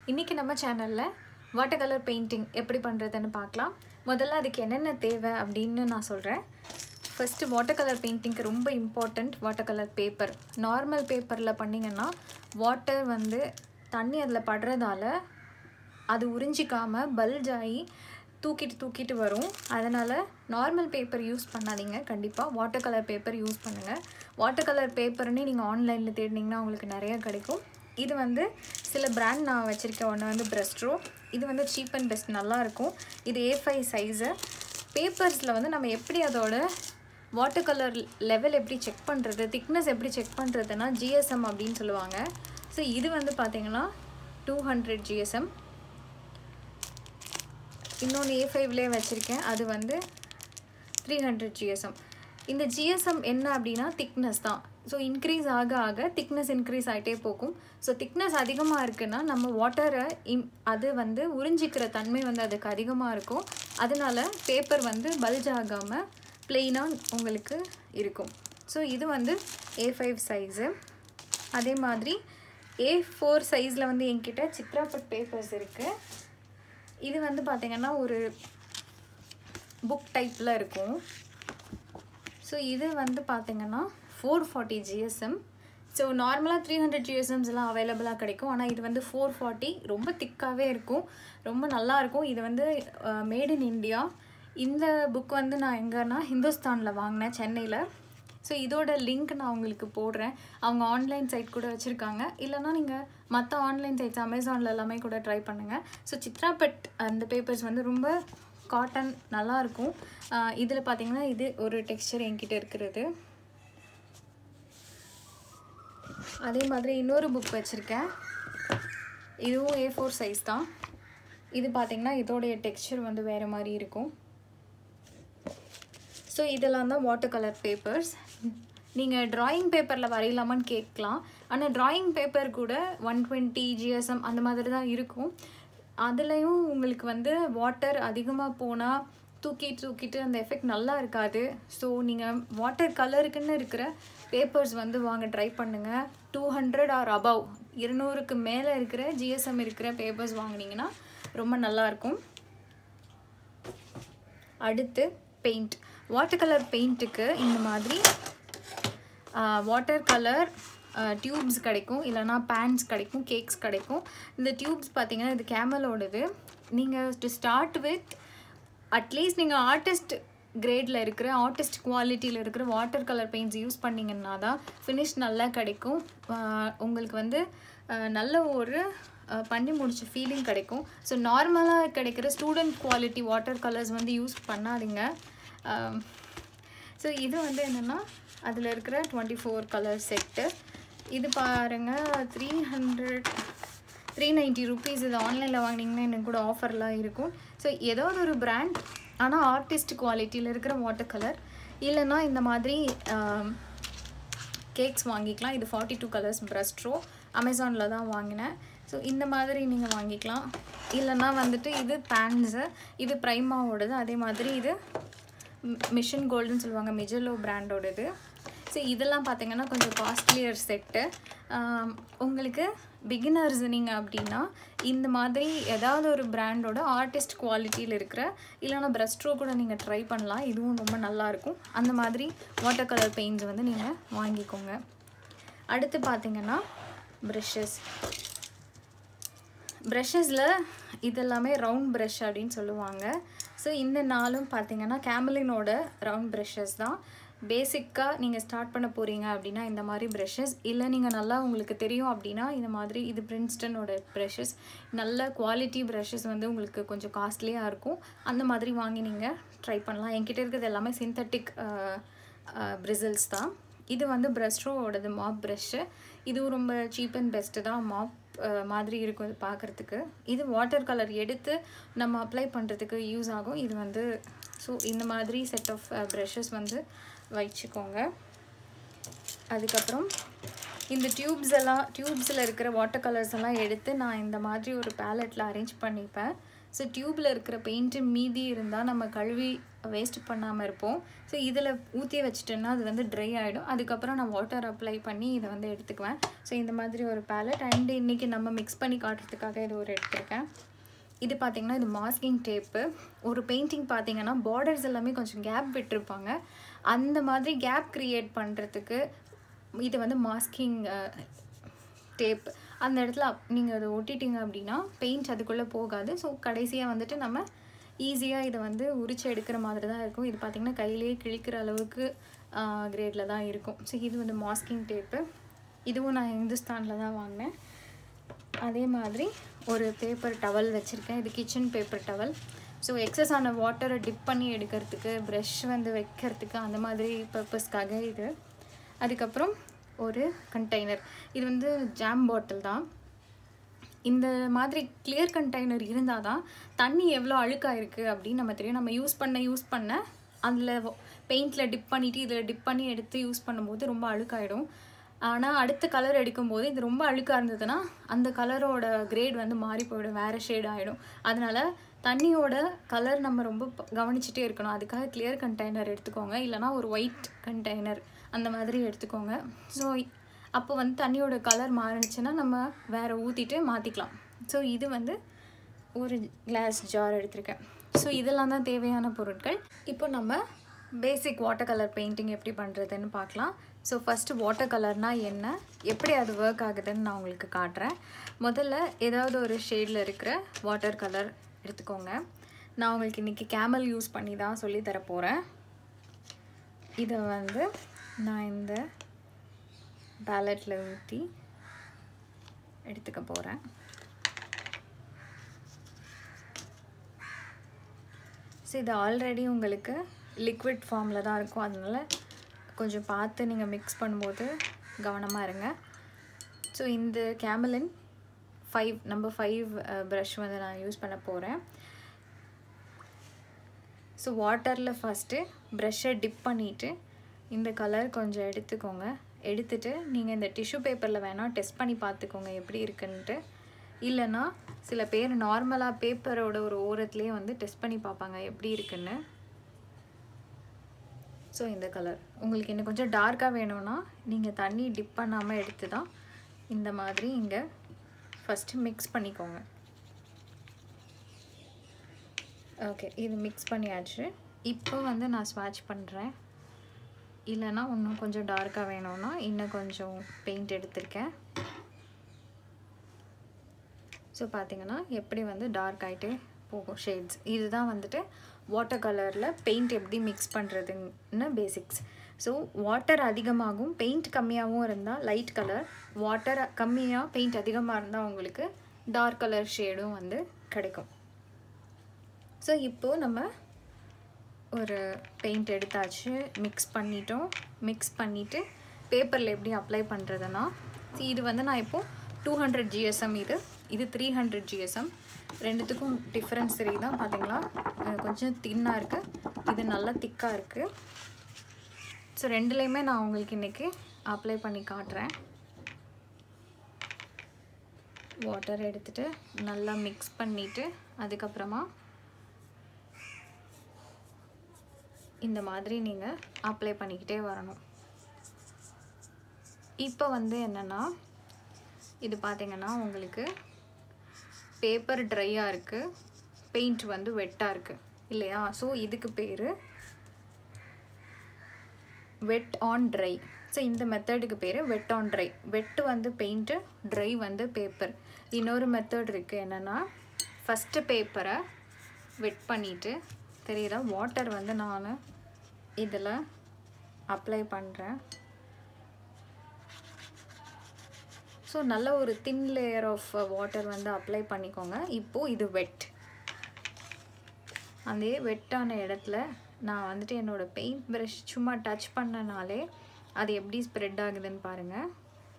இன்றைக்கி நம்ம சேனலில் வாட்டர் கலர் பெயிண்டிங் எப்படி பண்ணுறதுன்னு பார்க்கலாம் முதல்ல அதுக்கு என்னென்ன தேவை அப்படின்னு நான் சொல்கிறேன் ஃபஸ்ட்டு வாட்டர் கலர் பெயிண்டிங்க்கு ரொம்ப important water colour paper normal பேப்பரில் பண்ணிங்கன்னா வாட்டர் வந்து தண்ணி அதில் படுறதால அது உறிஞ்சிக்காமல் பல்ஜ் ஆகி தூக்கிட்டு தூக்கிட்டு வரும் அதனால் நார்மல் பேப்பர் யூஸ் பண்ணாதீங்க கண்டிப்பாக வாட்டர் கலர் பேப்பர் யூஸ் பண்ணுங்கள் வாட்டர் கலர் பேப்பர்னே நீங்கள் ஆன்லைனில் தேடினீங்கன்னா உங்களுக்கு நிறைய கிடைக்கும் இது வந்து சில பிராண்ட் நான் வச்சுருக்கேன் ஒன்று வந்து பிரஸ்ட்ரோ இது வந்து சீப் அண்ட் பெஸ்ட் நல்லாயிருக்கும் இது ஏ ஃபைவ் சைஸு பேப்பர்ஸில் வந்து நம்ம எப்படி அதோட வாட்டர் கலர் லெவல் எப்படி செக் பண்ணுறது திக்னஸ் எப்படி செக் பண்ணுறதுனா ஜிஎஸ்எம் அப்படின்னு சொல்லுவாங்க ஸோ இது வந்து பார்த்திங்கன்னா டூ ஹண்ட்ரட் ஜிஎஸ்எம் இன்னொன்று ஏ ஃபைவ்லேயே வச்சுருக்கேன் அது வந்து த்ரீ ஹண்ட்ரட் ஜிஎஸ்எம் இந்த ஜிஎஸ்எம் என்ன அப்படின்னா திக்னஸ் தான் ஸோ இன்க்ரீஸ் ஆக ஆக திக்னஸ் இன்க்ரீஸ் ஆகிட்டே போகும் ஸோ திக்னஸ் அதிகமாக இருக்குன்னா நம்ம வாட்டரை இம் அது வந்து உறிஞ்சிக்கிற தன்மை வந்து அதுக்கு அதிகமாக இருக்கும் அதனால பேப்பர் வந்து பல்ஜ் ஆகாமல் பிளெயினாக உங்களுக்கு இருக்கும் ஸோ இது வந்து ஏ ஃபைவ் சைஸு அதே மாதிரி ஏ ஃபோர் சைஸில் வந்து என்கிட்ட சித்ராபட் பேப்பர்ஸ் இருக்குது இது வந்து பார்த்திங்கன்னா ஒரு புக் டைப்பில் இருக்கும் ஸோ இது வந்து பார்த்திங்கன்னா ஃபோர் ஃபார்ட்டி ஜிஎஸ்எம் ஸோ நார்மலாக த்ரீ ஹண்ட்ரட் ஜிஎஸ்எம்ஸ்லாம் அவைலபிளாக கிடைக்கும் ஆனால் இது வந்து ஃபோர் ஃபார்ட்டி ரொம்ப திக்காகவே இருக்கும் ரொம்ப நல்லாயிருக்கும் இது வந்து மேட் இன் இந்தியா இந்த புக் வந்து நான் எங்கன்னா ஹிந்துஸ்தானில் வாங்கினேன் சென்னையில் ஸோ இதோட லிங்க் நான் உங்களுக்கு போடுறேன் அவங்க ஆன்லைன் சைட் கூட வச்சுருக்காங்க இல்லைனா நீங்கள் மற்ற ஆன்லைன் சைட்ஸ் அமேசானில் எல்லாமே கூட ட்ரை பண்ணுங்கள் ஸோ சித்ராபட் அந்த பேப்பர்ஸ் வந்து ரொம்ப காட்டன் நல்லாயிருக்கும் இதில் பார்த்தீங்கன்னா இது ஒரு டெக்ஸ்டர் என்கிட்ட இருக்கிறது அதே மாதிரி இன்னொரு புக் வச்சுருக்கேன் இதுவும் ஏ ஃபோர் சைஸ் தான் இது பார்த்திங்கன்னா இதோடைய டெக்ஸ்டர் வந்து வேறு மாதிரி இருக்கும் ஸோ இதெல்லாம் தான் வாட்டர் கலர் பேப்பர்ஸ் நீங்கள் ட்ராயிங் பேப்பரில் வரையலாமான்னு கேட்கலாம் ஆனால் ட்ராயிங் பேப்பர் கூட ஒன் டுவெண்ட்டி ஜிஎஸ்எம் அந்த மாதிரி தான் இருக்கும் அதுலேயும் உங்களுக்கு வந்து வாட்டர் அதிகமாக போனால் தூக்கிட்டு தூக்கிட்டு அந்த எஃபெக்ட் நல்லா இருக்காது ஸோ நீங்கள் வாட்டர் கலருக்குன்னு இருக்கிற பேப்பர்ஸ் வந்து வாங்க ட்ரை பண்ணுங்கள் டூ ஹண்ட்ரட் ஆர் அபவ் இருநூறுக்கு மேலே இருக்கிற ஜிஎஸ்எம் இருக்கிற பேப்பர்ஸ் வாங்கினீங்கன்னா ரொம்ப நல்லாயிருக்கும் அடுத்து பெயிண்ட் வாட்டர் கலர் பெயிண்ட்டுக்கு இந்த மாதிரி வாட்டர் கலர் டியூப்ஸ் கிடைக்கும் இல்லைனா பேன்ஸ் கிடைக்கும் கேக்ஸ் கிடைக்கும் இந்த டியூப்ஸ் பார்த்தீங்கன்னா இது கேமலோடது நீங்கள் டு ஸ்டார்ட் வித் அட்லீஸ்ட் நீங்கள் ஆர்டிஸ்ட் கிரேடில் இருக்கிற ஆர்டிஸ்ட் குவாலிட்டியில் இருக்கிற வாட்டர் கலர் பெயிண்ட்ஸ் யூஸ் பண்ணிங்கன்னா தான் ஃபினிஷ் நல்லா கிடைக்கும் உங்களுக்கு வந்து நல்ல ஒரு பண்ணி முடிச்ச ஃபீலிங் கிடைக்கும் ஸோ நார்மலாக கிடைக்கிற ஸ்டூடெண்ட் குவாலிட்டி வாட்டர் கலர்ஸ் வந்து யூஸ் பண்ணாதீங்க ஸோ இது வந்து என்னென்னா அதில் இருக்கிற டுவெண்ட்டி ஃபோர் கலர் செட்டு இது பாருங்கள் three hundred three ninety rupees இது ஆன்லைனில் வாங்கினீங்கன்னா எனக்கு கூட ஆஃபர்லாம் இருக்கும் ஸோ ஏதாவது ஒரு பிராண்ட் ஆனால் ஆர்டிஸ்ட் குவாலிட்டியில் இருக்கிற வாட்டர் கலர் இல்லைன்னா இந்த மாதிரி கேக்ஸ் வாங்கிக்கலாம் இது ஃபார்ட்டி டூ கலர்ஸ் ப்ரஸ்ட்ரோ அமேசானில் தான் வாங்கினேன் ஸோ இந்த மாதிரி நீங்கள் வாங்கிக்கலாம் இல்லைன்னா வந்துட்டு இது பேன்ஸு இது ப்ரைமாவோடது அதே மாதிரி இது மிஷன் கோல்டுன்னு சொல்லுவாங்க மிஜலோ பிராண்டோடது ஸோ இதெல்லாம் பார்த்தீங்கன்னா கொஞ்சம் காஸ்ட்லியர் செட்டு உங்களுக்கு பிகினர்ஸ் நீங்கள் அப்படின்னா இந்த மாதிரி ஏதாவது ஒரு பிராண்டோட ஆர்டிஸ்ட் குவாலிட்டியில் இருக்கிற இல்லைனா பிரஸ்ட்ரோ கூட நீங்கள் ட்ரை பண்ணலாம் இதுவும் ரொம்ப நல்லாயிருக்கும் அந்த மாதிரி வாட்டர் கலர் பெயிண்ட்ஸ் வந்து நீங்கள் வாங்கிக்கோங்க அடுத்து பார்த்தீங்கன்னா ப்ரெஷ்ஷஸ் ப்ரெஷ்ஷஸில் இதெல்லாமே ரவுண்ட் ப்ரஷ் அப்படின்னு சொல்லுவாங்க ஸோ இந்த நாளும் பார்த்தீங்கன்னா கேமலினோட ரவுண்ட் ப்ரெஷ்ஷஸ் தான் பேசிக்காக நீங்கள் ஸ்டார்ட் பண்ண போகிறீங்க அப்படின்னா இந்த மாதிரி ப்ரெஷ்ஷஸ் இல்லை நீங்கள் நல்லா உங்களுக்கு தெரியும் அப்படின்னா இந்த மாதிரி இது பிரின்ஸ்டனோட ப்ரெஷ்ஷஸ் நல்ல குவாலிட்டி ப்ரெஷ்ஷஸ் வந்து உங்களுக்கு கொஞ்சம் காஸ்ட்லியாக இருக்கும் அந்த மாதிரி வாங்கி நீங்கள் ட்ரை பண்ணலாம் என்கிட்ட இருக்கிறது எல்லாமே சிந்தட்டிக் பிரிசல்ஸ் தான் இது வந்து ப்ரஷ்ரோடது மாப் ப்ரெஷ்ஷு இதுவும் ரொம்ப சீப் அண்ட் பெஸ்ட்டு தான் மாப் மாதிரி இருக்கும் இது பார்க்குறதுக்கு இது வாட்டர் கலர் எடுத்து நம்ம அப்ளை பண்ணுறதுக்கு யூஸ் ஆகும் இது வந்து ஸோ இந்த மாதிரி செட் ஆஃப் ப்ரெஷ்ஷஸ் வந்து வச்சுக்கோங்க அதுக்கப்புறம் இந்த டியூப்ஸ் எல்லாம் டியூப்ஸில் இருக்கிற வாட்டர் கலர்ஸ் எல்லாம் எடுத்து நான் இந்த மாதிரி ஒரு பேலட்டில் அரேஞ்ச் பண்ணிப்பேன் ஸோ டியூப்பில் இருக்கிற பெயிண்ட்டு மீதி இருந்தால் நம்ம கழுவி வேஸ்ட் பண்ணாமல் இருப்போம் ஸோ இதில் ஊற்றி வச்சிட்டேன்னா அது வந்து ட்ரை ஆகிடும் அதுக்கப்புறம் நான் வாட்டர் அப்ளை பண்ணி இதை வந்து எடுத்துக்குவேன் ஸோ இந்த மாதிரி ஒரு பேலட் அண்ட் இன்றைக்கி நம்ம மிக்ஸ் பண்ணி காட்டுறதுக்காக இது ஒரு எடுத்திருக்கேன் இது பார்த்திங்கன்னா இது மாஸ்கிங் டேப்பு ஒரு பெயிண்டிங் பார்த்தீங்கன்னா பார்டர்ஸ் எல்லாமே கொஞ்சம் கேப் விட்டுருப்பாங்க அந்த மாதிரி கேப் க்ரியேட் பண்ணுறதுக்கு இது வந்து மாஸ்கிங் டேப் அந்த இடத்துல நீங்கள் அதை ஒட்டிட்டீங்க அப்படின்னா பெயிண்ட் அதுக்குள்ளே போகாது ஸோ கடைசியாக வந்துட்டு நம்ம ஈஸியாக இதை வந்து உரிச்சு எடுக்கிற மாதிரி தான் இருக்கும் இது பார்த்திங்கன்னா கையிலேயே கிழிக்கிற அளவுக்கு கிரேடில் தான் இருக்கும் ஸோ இது வந்து மாஸ்கிங் டேப்பு இதுவும் நான் இந்துஸ்தானில் தான் வாங்கினேன் அதே மாதிரி ஒரு பேப்பர் டவல் வச்சுருக்கேன் இது kitchen paper towel so excess ஆன வாட்டரை டிப் பண்ணி எடுக்கிறதுக்கு ப்ரஷ் வந்து வைக்கிறதுக்கு அந்த மாதிரி பர்பஸ்க்காக இது அதுக்கப்புறம் ஒரு கண்டெய்னர் இது வந்து ஜாம் பாட்டில் தான் இந்த மாதிரி கிளியர் கண்டெய்னர் இருந்தால் தான் தண்ணி எவ்வளோ அழுக்காக இருக்குது அப்படின்னு நம்ம தெரியும் நம்ம யூஸ் பண்ண யூஸ் பண்ண அதில் பெயிண்டில் டிப் பண்ணிவிட்டு இதில் டிப் பண்ணி எடுத்து யூஸ் பண்ணும்போது ரொம்ப அழுக்காயிடும் ஆனால் அடுத்த கலர் எடுக்கும்போது இது ரொம்ப அழுக்காக இருந்ததுன்னா அந்த கலரோட கிரேட் வந்து மாறி போயிடும் வேறு ஷேட் ஆகிடும் அதனால் தண்ணியோட கலர் நம்ம ரொம்ப கவனிச்சுட்டே இருக்கணும் அதுக்காக கிளியர் கண்டெய்னர் எடுத்துக்கோங்க இல்லைனா ஒரு ஒயிட் கண்டெய்னர் அந்த மாதிரி எடுத்துக்கோங்க ஸோ அப்போ வந்து தண்ணியோட கலர் மாறிடுச்சுன்னா நம்ம வேறு ஊற்றிட்டு மாற்றிக்கலாம் ஸோ இது வந்து ஒரு கிளாஸ் ஜார் எடுத்திருக்கேன் ஸோ இதெல்லாம் தான் தேவையான பொருட்கள் இப்போ நம்ம பேசிக் வாட்டர் கலர் பெயிண்டிங் எப்படி பண்ணுறதுன்னு பார்க்கலாம் ஸோ ஃபஸ்ட்டு வாட்டர் கலர்னால் என்ன எப்படி அது ஒர்க் ஆகுதுன்னு நான் உங்களுக்கு காட்டுறேன் முதல்ல ஏதாவது ஒரு ஷேடில் இருக்கிற வாட்டர் கலர் எடுத்துக்கோங்க நான் உங்களுக்கு இன்றைக்கி கேமல் யூஸ் பண்ணி தான் சொல்லி தர போகிறேன் இதை வந்து நான் இந்த பேலட்டில் ஊற்றி எடுத்துக்க போகிறேன் ஸோ இது ஆல்ரெடி உங்களுக்கு லிக்விட் ஃபார்மில் தான் இருக்கும் அதனால் கொஞ்சம் பார்த்து நீங்கள் மிக்ஸ் பண்ணும்போது கவனமாக இருங்க ஸோ இந்த கேமலின் ஃபைவ் நம்பர் ஃபைவ் ப்ரஷ் வந்து நான் யூஸ் பண்ண போகிறேன் ஸோ வாட்டரில் ஃபஸ்ட்டு ப்ரஷ்ஷை டிப் பண்ணிவிட்டு இந்த கலர் கொஞ்சம் எடுத்துக்கோங்க எடுத்துட்டு நீங்கள் இந்த டிஷ்யூ பேப்பரில் வேணால் டெஸ்ட் பண்ணி பார்த்துக்கோங்க எப்படி இருக்குன்ட்டு இல்லைன்னா சில பேர் நார்மலாக பேப்பரோட ஒரு ஓரத்துலேயே வந்து டெஸ்ட் பண்ணி பார்ப்பாங்க எப்படி இருக்குன்னு ஸோ இந்த கலர் உங்களுக்கு இன்னும் கொஞ்சம் டார்க்காக வேணும்னா நீங்கள் தண்ணி டிப் பண்ணாமல் எடுத்து தான் இந்த மாதிரி இங்கே ஃபஸ்ட்டு மிக்ஸ் பண்ணிக்கோங்க ஓகே இது மிக்ஸ் பண்ணியாச்சு இப்போ வந்து நான் ஸ்வாட்ச் பண்ணுறேன் இல்லைன்னா இன்னும் கொஞ்சம் டார்க்காக வேணும்னா இன்னும் கொஞ்சம் பெயிண்ட் எடுத்திருக்கேன் ஸோ பார்த்தீங்கன்னா எப்படி வந்து டார்க் ஆகிட்டே போகும் ஷேட்ஸ் இதுதான் வந்துட்டு வாட்டர் கலரில் பெயிண்ட் எப்படி மிக்ஸ் பண்ணுறதுன்னு பேசிக்ஸ் ஸோ வாட்டர் அதிகமாகவும் பெயிண்ட் கம்மியாகவும் இருந்தால் லைட் கலர் வாட்டர் கம்மியாக பெயிண்ட் அதிகமாக இருந்தால் உங்களுக்கு டார்க் கலர் ஷேடும் வந்து கிடைக்கும் ஸோ இப்போது நம்ம ஒரு பெயிண்ட் எடுத்தாச்சு மிக்ஸ் பண்ணிட்டோம் மிக்ஸ் பண்ணிவிட்டு பேப்பரில் எப்படி அப்ளை பண்ணுறதுன்னா இது வந்து நான் இப்போது டூ ஹண்ட்ரட் ஜிஎஸ்எம் இது இது த்ரீ ஹண்ட்ரட் ஜிஎஸ்எம் ரெண்டுத்துக்கும் டிஃப்ரென்ஸ் தெரியுதா பார்த்தீங்களா கொஞ்சம் தின்னாக இருக்குது இது நல்லா திக்காக இருக்குது ஸோ ரெண்டுலேயுமே நான் உங்களுக்கு இன்றைக்கி அப்ளை பண்ணி காட்டுறேன் வாட்டர் எடுத்துகிட்டு நல்லா மிக்ஸ் பண்ணிவிட்டு அதுக்கப்புறமா இந்த மாதிரி நீங்கள் அப்ளை பண்ணிக்கிட்டே வரணும் இப்போ வந்து என்னென்னா இது பார்த்திங்கன்னா உங்களுக்கு பேப்பர் ட்ரையாக இருக்குது பெயிண்ட் வந்து வெட்டாக இருக்குது இல்லையா ஸோ இதுக்கு பேர் வெட் ஆன் ட்ரை ஸோ இந்த மெத்தடுக்கு பேர் வெட் ஆன் ட்ரை வெட்டு வந்து பெயிண்ட்டு ட்ரை வந்து பேப்பர் இன்னொரு மெத்தட் இருக்குது என்னென்னா ஃபஸ்ட்டு பேப்பரை வெட் பண்ணிவிட்டு தெரியுதா வாட்டர் வந்து நான் இதில் அப்ளை பண்ணுறேன் ஸோ நல்ல ஒரு தின் லேயர் ஆஃப் வாட்டர் வந்து அப்ளை பண்ணிக்கோங்க இப்போது இது வெட் அந்த வெட்டான இடத்துல நான் வந்துட்டு என்னோடய பெயிண்ட் ப்ரஷ் சும்மா டச் பண்ணனாலே அது எப்படி ஸ்ப்ரெட் ஆகுதுன்னு பாருங்கள்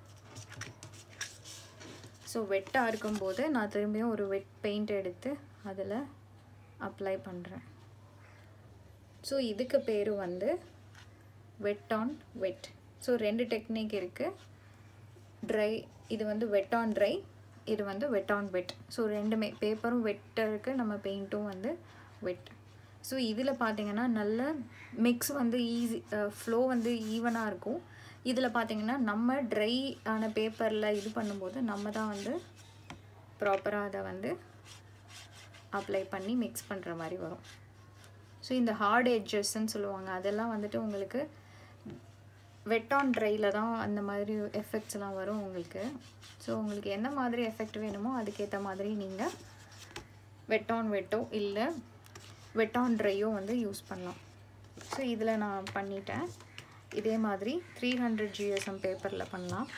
ஸோ வெட்டாக இருக்கும்போது நான் திரும்பியும் ஒரு வெட் பெயிண்ட் எடுத்து அதில் அப்ளை பண்ணுறேன் ஸோ இதுக்கு பேர் வந்து வெட் ஆன் வெட் ஸோ ரெண்டு டெக்னிக் இருக்குது ட்ரை இது வந்து வெட் ஆன் ட்ரை இது வந்து வெட் ஆன் வெட் ஸோ ரெண்டுமே பேப்பரும் வெட் இருக்குது நம்ம பெயிண்ட்டும் வந்து வெட் ஸோ இதில் பார்த்தீங்கன்னா நல்ல மிக்ஸ் வந்து ஈஸி ஃப்ளோ வந்து ஈவனாக இருக்கும் இதில் பார்த்தீங்கன்னா நம்ம ட்ரை ஆன பேப்பரில் இது பண்ணும்போது நம்ம தான் வந்து ப்ராப்பராக அதை வந்து அப்ளை பண்ணி மிக்ஸ் பண்ணுற மாதிரி வரும் ஸோ இந்த ஹார்ட் எட்ஜஸ்ன்னு சொல்லுவாங்க அதெல்லாம் வந்துட்டு உங்களுக்கு வெட் ஆன் ட்ரையில் தான் அந்த மாதிரி எஃபெக்ட்ஸ்லாம் வரும் உங்களுக்கு ஸோ உங்களுக்கு எந்த மாதிரி எஃபெக்ட் வேணுமோ அதுக்கேற்ற மாதிரி நீங்கள் வெட் ஆன் வெட்டோ இல்லை வெட் ஆன் ட்ரையோ வந்து யூஸ் பண்ணலாம் ஸோ இதில் நான் பண்ணிட்டேன் இதே மாதிரி த்ரீ ஹண்ட்ரட் ஜிஎஸ்எம் பேப்பரில் பண்ணலாம்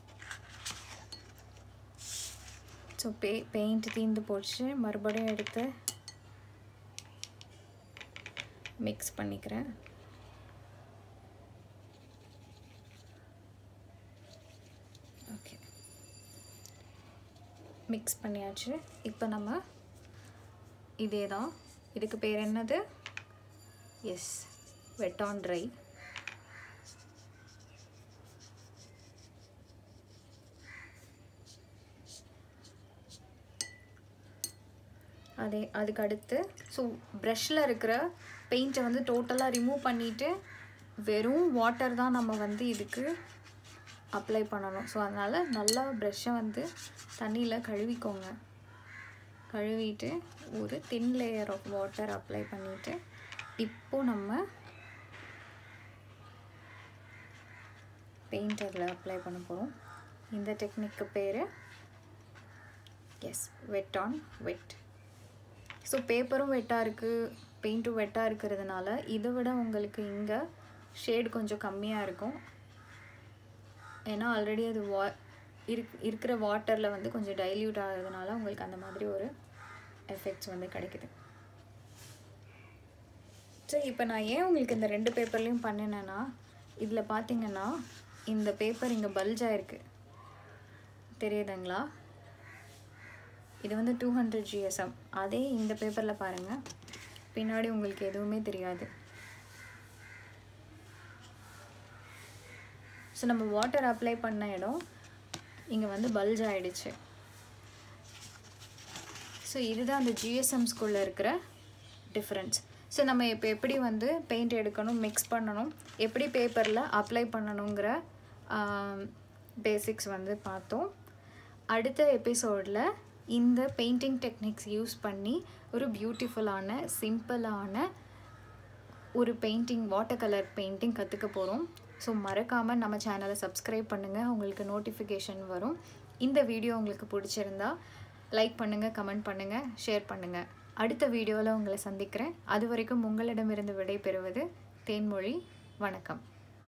ஸோ பே பெயிண்ட் தீந்து போச்சு மறுபடியும் எடுத்து மிக்ஸ் பண்ணிக்கிறேன் ஓகே மிக்ஸ் பண்ணியாச்சு இப்போ நம்ம இதே தான் இதுக்கு பேர் என்னது எஸ் வெட் ஆன் ட்ரை அதே அதுக்கு அடுத்து ஸோ ப்ரஷில் இருக்கிற பெயிண்ட்டை வந்து டோட்டலாக ரிமூவ் பண்ணிவிட்டு வெறும் வாட்டர் தான் நம்ம வந்து இதுக்கு அப்ளை பண்ணணும் ஸோ அதனால் நல்லா ப்ரஷ்ஷை வந்து தண்ணியில் கழுவிக்கோங்க கழுவிட்டு ஒரு thin layer of water apply பண்ணிவிட்டு இப்போ நம்ம பெயிண்ட் அதில் அப்ளை பண்ண போகிறோம் இந்த டெக்னிக்கு பேர் எஸ் வெட் ஆன் வெட் ஸோ பேப்பரும் வெட்டாக இருக்குது பெயிண்ட்டும் வெட்டாக இருக்கிறதுனால இதை விட உங்களுக்கு இங்கே ஷேடு கொஞ்சம் கம்மியாக இருக்கும் ஏன்னா ஆல்ரெடி அது வா இருக் இருக்கிற வாட்டரில் வந்து கொஞ்சம் டைல்யூட் ஆகிறதுனால உங்களுக்கு அந்த மாதிரி ஒரு எஃபெக்ட்ஸ் வந்து கிடைக்குது ஸோ இப்போ நான் ஏன் உங்களுக்கு இந்த ரெண்டு பேப்பர்லேயும் பண்ணினேன்னா இதில் பார்த்தீங்கன்னா இந்த பேப்பர் இங்கே பல்ஜ் ஆயிருக்கு தெரியுதுங்களா இது வந்து டூ ஹண்ட்ரட் ஜிஎஸ்எம் அதே இந்த பேப்பரில் பாருங்கள் பின்னாடி உங்களுக்கு எதுவுமே தெரியாது ஸோ நம்ம வாட்டர் அப்ளை பண்ண இடம் இங்கே வந்து பல்ஜ் ஆகிடுச்சு ஸோ இதுதான் அந்த ஜிஎஸ்எம் ஸ்கூலில் இருக்கிற டிஃப்ரென்ஸ் ஸோ நம்ம இப்போ எப்படி வந்து பெயிண்ட் எடுக்கணும் மிக்ஸ் பண்ணணும் எப்படி பேப்பரில் அப்ளை பண்ணணுங்கிற பேசிக்ஸ் வந்து பார்த்தோம் அடுத்த எபிசோடில் இந்த பெயிண்டிங் டெக்னிக்ஸ் யூஸ் பண்ணி ஒரு பியூட்டிஃபுல்லான சிம்பிளான ஒரு பெயிண்டிங் வாட்டர் கலர் பெயிண்டிங் கற்றுக்க போகிறோம் ஸோ மறக்காமல் நம்ம சேனலை சப்ஸ்கிரைப் பண்ணுங்கள் உங்களுக்கு நோட்டிஃபிகேஷன் வரும் இந்த வீடியோ உங்களுக்கு பிடிச்சிருந்தா லைக் பண்ணுங்கள் கமெண்ட் பண்ணுங்கள் ஷேர் பண்ணுங்கள் அடுத்த வீடியோவில் உங்களை சந்திக்கிறேன் அது வரைக்கும் உங்களிடமிருந்து விடை பெறுவது தேன்மொழி வணக்கம்